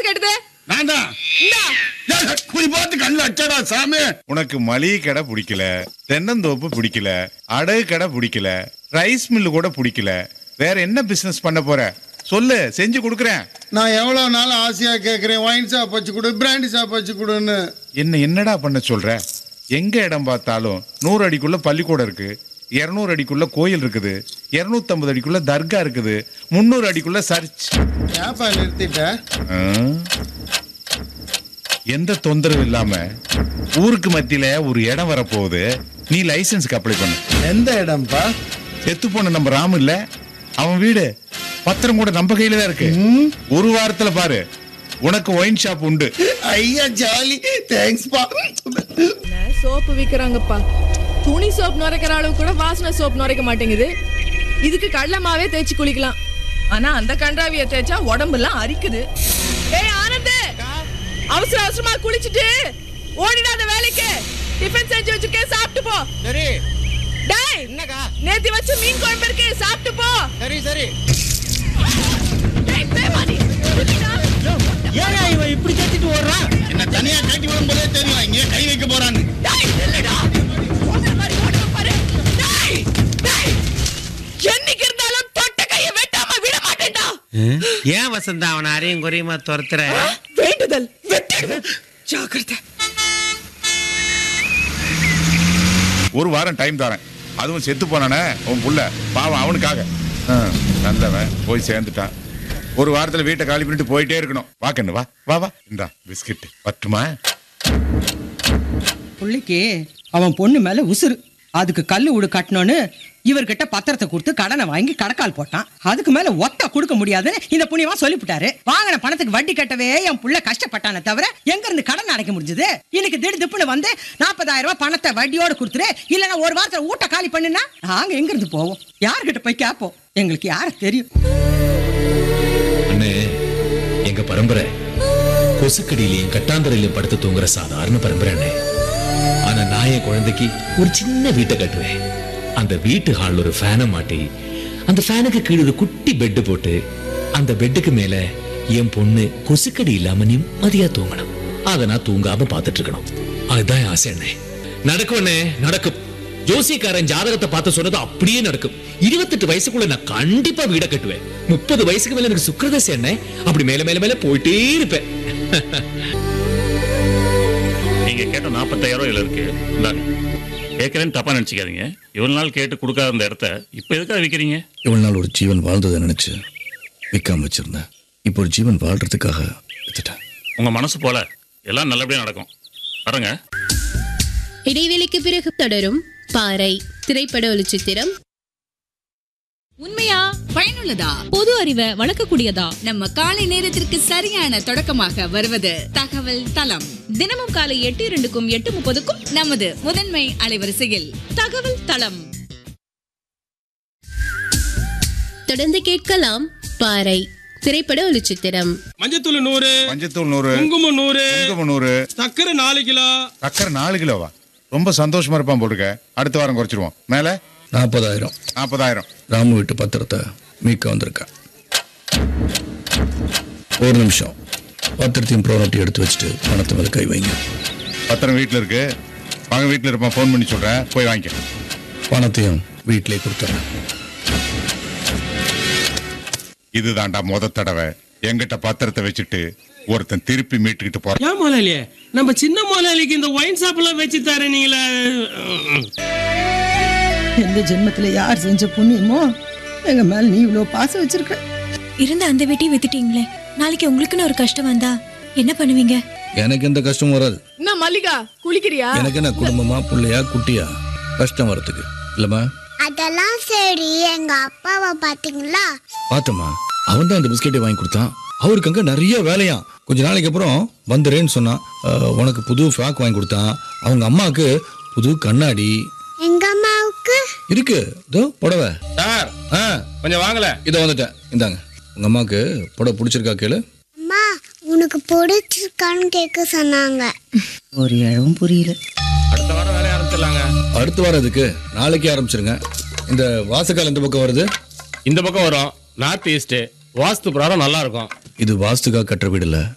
கேட்டது நான் தான் இந்தா குறி பார்த்து கண்ணு அச்சடா சாமி உனக்கு மளிகை கடை பிடிக்கல தென்னந்தோப்பு பிடிக்கல அடகு கடை பிடிக்கல ரைஸ் மில்லு கூட பிடிக்கல வேற என்ன பிசினஸ் பண்ண போற சொல்லு செஞ்சு கொடுக்குறேன் நான் எவ்வளவு நாள் ஆசையா கேக்குறேன் ஒயின் ஷாப் வச்சு கொடு பிராண்டி ஷாப் வச்சு கொடுன்னு என்ன என்னடா பண்ண சொல்ற எங்க இடம் பார்த்தாலும் நூறு அடிக்குள்ள பள்ளிக்கூடம் இருக்கு இருநூறு அடிக்குள்ள கோயில் இருக்குது இருநூத்தம்பது அடிக்குள்ள தர்கா இருக்குது முந்நூறு அடிக்குள்ள சர்ச் ஏப்பா நிறுத்திட்ட ஆ? எந்த தொந்தரவு இல்லாம ஊருக்கு மத்தியில ஒரு இடம் வரப்போகுது நீ லைசன்ஸ்க்கு அப்ளை பண்ணு எந்த இடம்ப்பா செத்து போன நம்ம ராமு இல்ல அவன் வீடு பத்திரம் கூட நம்ம கையில தான் இருக்கு ஒரு வாரத்துல பாரு உனக்கு ஒயின் ஷாப் உண்டு ஐயா ஜாலி தேங்க்ஸ்ப்பா சோப்பு விக்கிறாங்கப்பா துணி சோப் நுரைக்கிற அளவு கூட வாசனை சோப் நுரைக்க மாட்டேங்குது இதுக்கு கடலமாவே தேய்ச்சி குளிக்கலாம் ஆனா அந்த கன்றாவிய தேய்ச்சா உடம்பெல்லாம் அரிக்குது ஏய் ஆனந்த் அவசர அவசரமா குளிச்சிட்டு ஓடிடாத வேலைக்கு டிஃபன் செஞ்சு வச்சிருக்கேன் சாப்பிட்டு போ சரி டேய் என்னக்கா நேத்தி வச்ச மீன் குழம்பு இருக்கு சாப்பிட்டு போ சரி சரி டேய் பேமானி குளிடா. ஏங்க இவன் இப்படி கத்திட்டு ஓடுறான் என்ன தனியா கட்டி விடும் போதே தெரியும் இங்கே கை வைக்க போறான்னு டேய் நில்லுடா ஓடுற மாதிரி ஓடுற பாரு டேய் டேய் என்னைக்கு இருந்தாலும் தொட்ட கையை வெட்டாம விட மாட்டேன்டா ஏன் வசந்தா அவனை அரையும் குறையுமா துரத்துற வேண்டுதல் வெட்டிடுவேன் ஜாக்கிரதை ஒரு வாரம் டைம் தரேன் அதுவும் செத்து போனானே உன் புள்ள பாவம் அவனுக்காக ஆ, நல்லவன் போய் சேர்ந்துட்டான் ஒரு வாரத்துல வீட்டை காலி பண்ணிட்டு போயிட்டே இருக்கணும் வா கண்ணு வா வா வா இந்தா பிஸ்கட் பட்டுமா புள்ளைக்கு அவன் பொண்ணு மேல உசுரு அதுக்கு கல்லு உடு கட்டணும்னு இவர்கிட்ட பத்திரத்தை கொடுத்து கடனை வாங்கி கடக்கால் போட்டான் அதுக்கு மேல ஒத்த கொடுக்க முடியாதுன்னு இந்த புண்ணியமா சொல்லிவிட்டாரு வாங்கின பணத்துக்கு வட்டி கட்டவே என் புள்ள கஷ்டப்பட்டானே தவிர எங்க இருந்து கடன் அடைக்க முடிஞ்சது இன்னைக்கு திடு திப்புன்னு வந்து நாற்பதாயிரம் ரூபாய் பணத்தை வட்டியோட கொடுத்துரு இல்லைன்னா ஒரு வாரத்துல ஊட்ட காலி பண்ணுனா நாங்க எங்க இருந்து போவோம் யார்கிட்ட போய் கேட்போம் எங்களுக்கு யார தெரியும் அண்ணே எங்க பரம்பரை கொசுக்கடியிலையும் கட்டாந்தரையிலையும் படுத்து தூங்குற சாதாரண பரம்பரை அண்ணே ஆனா நான் என் குழந்தைக்கு ஒரு சின்ன வீட்டை கட்டுவேன் அந்த வீட்டு ஹால்ல ஒரு ஃபேனை மாட்டி அந்த ஃபேனுக்கு கீழே ஒரு குட்டி பெட்டு போட்டு அந்த பெட்டுக்கு மேல என் பொண்ணு கொசுக்கடி இல்லாம நிம்மதியா தூங்கணும் அதை நான் தூங்காம பார்த்துட்டு இருக்கணும் அதுதான் என் ஆசை அண்ணே நடக்கும் அண்ணே நடக்கும் ஜோசியக்காரன் ஜாதகத்தை பார்த்து சொன்னது அப்படியே நடக்கும் இருபத்தெட்டு வயசுக்குள்ள நான் கண்டிப்பா வீட கட்டுவேன் முப்பது வயசுக்கு மேல எனக்கு சுக்கிரதசை என்ன அப்படி மேல மேல மேல போயிட்டே இருப்பேன் நீங்க கேட்ட நாற்பத்தாயிரம் ரூபாயில இருக்கு இந்தாங்க கேட்கறேன்னு தப்பா நினைச்சுக்காதீங்க இவ்வளவு நாள் கேட்டு கொடுக்காத அந்த இடத்த இப்ப எதுக்காக விற்கிறீங்க இவ்வளவு நாள் ஒரு ஜீவன் வாழ்ந்ததை நினைச்சு விற்காம வச்சிருந்தேன் இப்போ ஒரு ஜீவன் வாழ்றதுக்காக வித்துட்டேன் உங்க மனசு போல எல்லாம் நல்லபடியா நடக்கும் வரங்க இடைவேளைக்கு பிறகு தொடரும் பாறை திரைப்பட ஒளிச்சித்திரம் உண்மையா பயனுள்ளதா பொது அறிவை வளர்க்கக்கூடியதா நம்ம காலை நேரத்திற்கு சரியான தொடக்கமாக வருவது தகவல் தளம் தினமும் காலை எட்டு இரண்டுக்கும் எட்டு முப்பதுக்கும் நமது முதன்மை அலைவரிசையில் தகவல் தளம் தொடர்ந்து கேட்கலாம் பாறை திரைப்பட ஒளிச்சித்திரம் மஞ்சத்தூள் நூறு மஞ்சத்தூள் நூறு குங்குமம் நூறு குங்குமம் நூறு சக்கரை நாலு கிலோ சக்கரை நாலு கிலோவா ரொம்ப சந்தோஷமா இருப்பான் போட்டுக்க அடுத்த வாரம் குறைச்சிருவோம் மேல நாற்பதாயிரம் நாற்பதாயிரம் ராமு வீட்டு பத்திரத்தை மீட்க வந்திருக்கேன் ஒரு நிமிஷம் பத்திரத்தையும் ப்ரோனட்டி எடுத்து வச்சுட்டு பணத்தை மேலே கை வைங்க பத்திரம் வீட்டுல இருக்கு வாங்க வீட்டுல இருப்பான் ஃபோன் பண்ணி சொல்றேன் போய் வாங்கிக்க பணத்தையும் வீட்டிலே கொடுத்துறேன் இதுதான்டா முத தடவை எங்கிட்ட பத்திரத்தை வச்சுட்டு ஒருத்தன் திருப்பி மீட்டுக்கிட்டு போறான் ஏன் முதலாளியே நம்ம சின்ன முதலாளிக்கு இந்த ஒயின் ஷாப் எல்லாம் வச்சு தரீங்களே எந்த ஜென்மத்துல யார் செஞ்ச புண்ணியமோ எங்க மேல நீ இவ்வளவு பாசம் வச்சிருக்க இருந்த அந்த வீட்டையும் வித்துட்டீங்களே நாளைக்கு உங்களுக்குன்னு ஒரு கஷ்டம் வந்தா என்ன பண்ணுவீங்க எனக்கு எந்த கஷ்டமும் வராது என்ன மல்லிகா குளிக்கிறியா எனக்கு என்ன குடும்பமா புள்ளையா குட்டியா கஷ்டம் வரதுக்கு இல்லம்மா அதெல்லாம் சரி எங்க அப்பாவை பாத்தீங்களா பார்த்தம்மா அவன் தான் அந்த பிஸ்கெட்டை வாங்கி கொடுத்தான் அவருக்கு அங்க நிறைய வேலையாம் கொஞ்ச நாளைக்கு அப்புறம் வந்துடுறேன்னு சொன்னான் அஹ், உனக்கு புது ஃப்ராக் வாங்கி கொடுத்தான் அவங்க அம்மாவுக்கு புது கண்ணாடி எங்க அம்மாவுக்கு இருக்கு இதோ புடவை சார் ஆ கொஞ்சம் வாங்கல இதோ வந்துட்டேன் இந்தாங்க உங்க அம்மாவுக்கு புடவை பிடிச்சிருக்கா கேளு அம்மா உனக்கு பிடிச்சிருக்கான்னு கேட்க சொன்னாங்க ஒரு இழவும் புரியல அடுத்த வாரம் வேலைய ஆரம்பிச்சிடலாங்க அடுத்து வர்றதுக்கு நாளைக்கே ஆரம்பிச்சிருங்க இந்த வாசக்கால் இந்த பக்கம் வருது இந்த பக்கம் வரும் நார்த் ஈஸ்ட் வாஸ்து பிரகாரம் நல்லா இருக்கும் இது வாஸ்துக்கா கட்டுற வீடு இல்ல